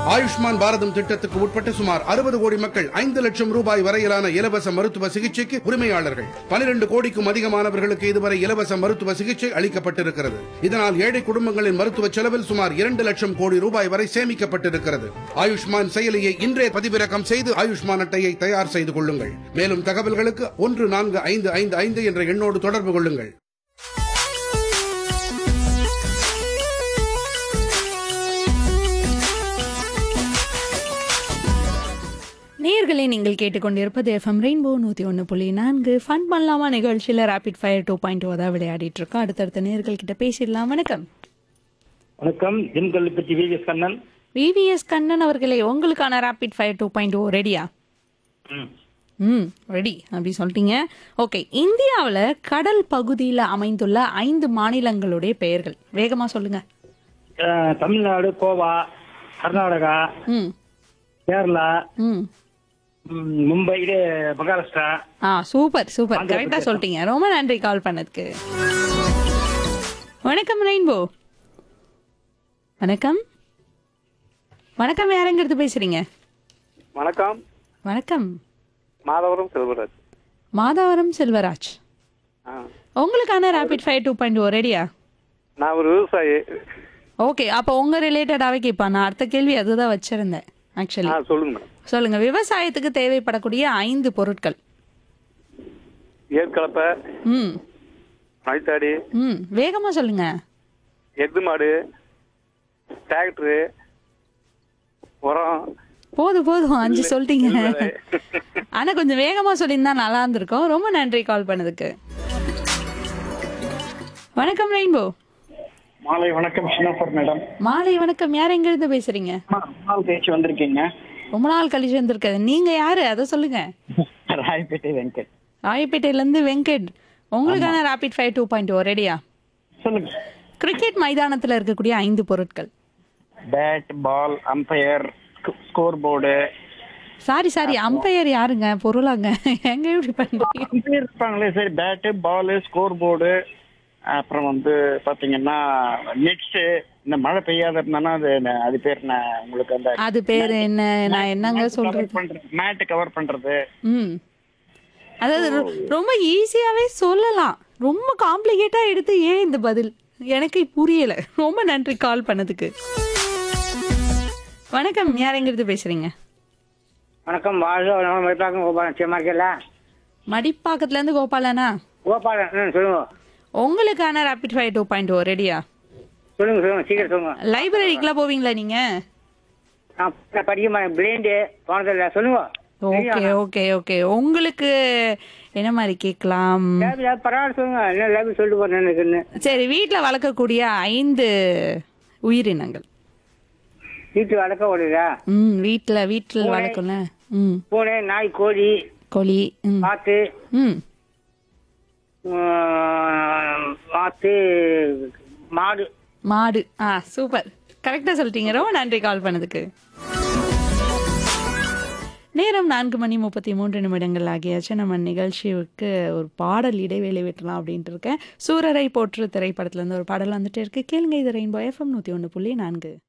ஆயுஷ்மான் பாரதம் திட்டத்துக்கு உட்பட்ட சுமார் அறுபது கோடி மக்கள் ஐந்து லட்சம் ரூபாய் வரையிலான இலவச மருத்துவ சிகிச்சைக்கு உரிமையாளர்கள் பனிரெண்டு கோடிக்கும் அதிகமானவர்களுக்கு இதுவரை இலவச மருத்துவ சிகிச்சை அளிக்கப்பட்டிருக்கிறது இதனால் ஏழை குடும்பங்களின் மருத்துவ செலவில் சுமார் இரண்டு லட்சம் கோடி ரூபாய் வரை சேமிக்கப்பட்டிருக்கிறது ஆயுஷ்மான் செயலியை இன்றே பதிவிறக்கம் செய்து ஆயுஷ்மான் அட்டையை தயார் செய்து கொள்ளுங்கள் மேலும் தகவல்களுக்கு ஒன்று நான்கு ஐந்து ஐந்து ஐந்து என்ற எண்ணோடு தொடர்பு கொள்ளுங்கள் நேயர்களே நீங்கள் கேட்டுக்கொண்டிருப்பது எஃப்எம் ரெயின்போ நூற்றி ஒன்று புள்ளி நான்கு ஃபன் பண்ணலாமா நிகழ்ச்சியில் rapid fire two point two தான் விளையாடிட்டு இருக்கோம் அடுத்தடுத்த நேயர்கள் கிட்ட பேசிடலாம் வணக்கம் வணக்கம் ஜிம் கல்லுப்பட்டி விவிஎஸ் கண்ணன் விவிஎஸ் கண்ணன் அவர்களே உங்களுக்கான rapid fire two point two ரெடியா ம். ம் ரெடி அப்படி சொல்லிட்டீங்க ஓகே இந்தியாவில் கடல் பகுதியில் அமைந்துள்ள ஐந்து மாநிலங்களுடைய பெயர்கள் வேகமாக சொல்லுங்க அஹ், தமிழ்நாடு கோவா கர்நாடகா ம் கேரளா ம் ம், மும்பை இது மகாராஷ்டிரா ஆ சூப்பர் சூப்பர் கரெக்டாக சொல்லிட்டீங்க ரொம்ப நன்றி கால் பண்ணதுக்கு வணக்கம் ரெயின்போ வணக்கம் வணக்கம் யாருங்கிறது பேசுறீங்க வணக்கம் வணக்கம் மாதவரம் செல்வராஜ் மாதவரம் செல்வராஜ் ஆ உங்களுக்கான ரேபிட் ஃபயர் டூ பாயிண்ட் ரெடியா நான் ஒரு விவசாயி ஓகே அப்போ உங்க ரிலேட்டடாவே கேட்பா நான் அடுத்த கேள்வி அதுதான் வச்சிருந்தேன் ஆக்சுவலி ஆ சொல்லுங்க மேடம் சொல்லுங்க விவசாயத்துக்கு தேவைப்படக்கூடிய ஐந்து பொருட்கள் ஏற்கலப்பை ம் மழைத்தாடி ம் வேகமா சொல்லுங்க எது மாடு டிராக்டரு உரம் போதும் போதும் அஞ்சு சொல்லிட்டீங்க ஆனா கொஞ்சம் வேகமா சொல்லியிருந்தா நல்லா இருந்திருக்கும் ரொம்ப நன்றி கால் பண்ணதுக்கு வணக்கம் ரெயின்போ மாலை வணக்கம் சின்னப்பர் மேடம் மாலை வணக்கம் யார் எங்க இருந்து பேசுறீங்க நாள் பேச்சு வந்திருக்கீங்க ரொம்ப நாள் கழிச்சு வந்திருக்காது நீங்க யாரு அதை சொல்லுங்க ராயப்பேட்டை வெங்கட் ராயப்பேட்டையில இருந்து வெங்கட் உங்களுக்கான rapid five two point O ரெடியா சொல்லுங்க கிரிக்கெட் மைதானத்துல இருக்கக்கூடிய ஐந்து பொருட்கள் bat ball umpire scoreboard sorry sorry umpire யாருங்க பொருளாங்க எங்க இப்படி பண்றீங்க அம்பையர் இருப்பாங்களே சரி பேட்டு பால் ஸ்கோர் போர்டு அப்புறம் வந்து பாத்தீங்கன்னா நெட்ஸ் இந்த மழை பெய்யாத இருந்தானா அது என்ன- அது பேர் என்ன உங்களுக்கு அந்த அது பேரு என்ன நான் என்னங்க சொல்றது மேட் கவர் பண்றது ம் அதாவது ரொ- ரொம்ப ஈஸியாவே சொல்லலாம் ரொம்ப காம்ப்ளிகேட்டா எடுத்து ஏன் இந்த பதில் எனக்கு புரியல ரொம்ப நன்றி கால் பண்ணதுக்கு வணக்கம் யார் எங்கிருந்து பேசுறீங்க வணக்கம் வாழ்க நம்ம மதிப்பாக்கம் கோபாலன் நிச்சயமா இருக்கல மடிப்பாக்கத்துல இருந்து கோபாலனா கோபாலன் ம், சொல்லுங்க உங்களுக்கான rapid five two point O ரெடியா சொல்லுங்க சொல்லுங்க சீக்கிரம் சொல்லுங்க லைப்ரரிக்குலாம் போவீங்களா நீங்க நான் நான் படிக்க மாட்டேன் பிளைண்டு போனதில்ல சொல்லுங்க ஓகே ஓகே ஓகே உங்களுக்கு என்ன மாதிரி கேட்கலாம் லேபு லேபு பரவாயில்ல சொல்லுங்க என்ன லேபு சொல்லிட்டு போறேன் எனக்குன்னு சரி வீட்டில் வளர்க்கக்கூடிய ஐந்து உயிரினங்கள் வீட்டு வளர்க்க ஓடுதா ம் வீட்டில் வீட்டில் வளர்க்கல ம் பூனை நாய் கோழி கோழி ம் மாத்து ம் ம், மாத்து மாடு மாடு ஆ சூப்பர் கரெக்டாக சொல்லிட்டீங்க ரொம்ப நன்றி கால் பண்ணதுக்கு நேரம் நான்கு மணி முப்பத்தி மூன்று நிமிடங்கள் ஆகியாச்சு நம்ம நிகழ்ச்சிக்கு ஒரு பாடல் இடைவேளை விட்டலாம் அப்படின்ட்டு இருக்கேன் சூரரை போற்று திரைப்படத்துல இருந்து ஒரு பாடல் வந்துட்டு இருக்கு கேளுங்க இது ரெயின்போ எஃப்எம் நூற்றி ஒன்று புள்ளி நான்கு